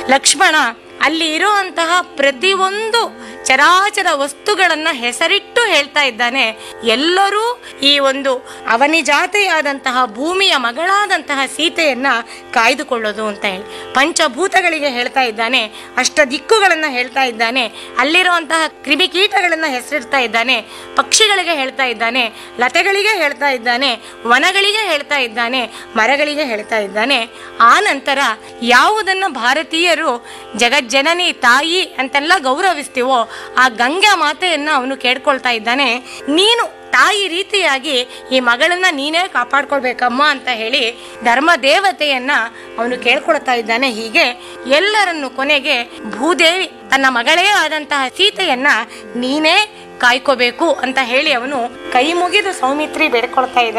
ಲಕ್ಷ್ಮಣ ಅಲ್ಲಿ ಇರುವಂತಹ ಪ್ರತಿಯೊಂದು ಚರಾಚರ ವಸ್ತುಗಳನ್ನ ಹೆಸರಿಟ್ಟು ಹೇಳ್ತಾ ಇದ್ದಾನೆ ಎಲ್ಲರೂ ಈ ಒಂದು ಅವನಿಜಾತೆಯಾದಂತಹ ಭೂಮಿಯ ಮಗಳಾದಂತಹ ಸೀತೆಯನ್ನ ಕಾಯ್ದುಕೊಳ್ಳೋದು ಅಂತ ಹೇಳಿ ಪಂಚಭೂತಗಳಿಗೆ ಹೇಳ್ತಾ ಇದ್ದಾನೆ ಅಷ್ಟ ದಿಕ್ಕುಗಳನ್ನ ಹೇಳ್ತಾ ಇದ್ದಾನೆ ಅಲ್ಲಿರುವಂತಹ ಕ್ರಿಮಿಕೀಟಗಳನ್ನ ಹೆಸರಿಡ್ತಾ ಇದ್ದಾನೆ ಪಕ್ಷಿಗಳಿಗೆ ಹೇಳ್ತಾ ಇದ್ದಾನೆ ಲತೆಗಳಿಗೆ ಹೇಳ್ತಾ ಇದ್ದಾನೆ ವನಗಳಿಗೆ ಹೇಳ್ತಾ ಇದ್ದಾನೆ ಮರಗಳಿಗೆ ಹೇಳ್ತಾ ಇದ್ದಾನೆ ಆ ನಂತರ ಯಾವುದನ್ನ ಭಾರತೀಯರು ಜಗಜ್ಜನನಿ ತಾಯಿ ಅಂತೆಲ್ಲ ಗೌರವಿಸ್ತೀವೋ ಆ ಗಂಗಾ ಮಾತೆಯನ್ನ ಅವನು ಕೇಳ್ಕೊಳ್ತಾ ಇದ್ದಾನೆ ನೀನು ತಾಯಿ ರೀತಿಯಾಗಿ ಈ ಮಗಳನ್ನ ನೀನೇ ಕಾಪಾಡ್ಕೊಳ್ಬೇಕಮ್ಮ ಅಂತ ಹೇಳಿ ಧರ್ಮ ದೇವತೆಯನ್ನ ಅವನು ಕೇಳ್ಕೊಳ್ತಾ ಇದ್ದಾನೆ ಹೀಗೆ ಎಲ್ಲರನ್ನು ಕೊನೆಗೆ ಭೂದೇವಿ ತನ್ನ ಮಗಳೇ ಆದಂತಹ ಸೀತೆಯನ್ನ ನೀನೇ ಕಾಯ್ಕೋಬೇಕು ಅಂತ ಹೇಳಿ ಅವನು ಕೈ ಮುಗಿದು ಸೌಮಿತ್ರಿ ಬೇಡ್ಕೊಳ್ತಾ ಇದ್ದಾನೆ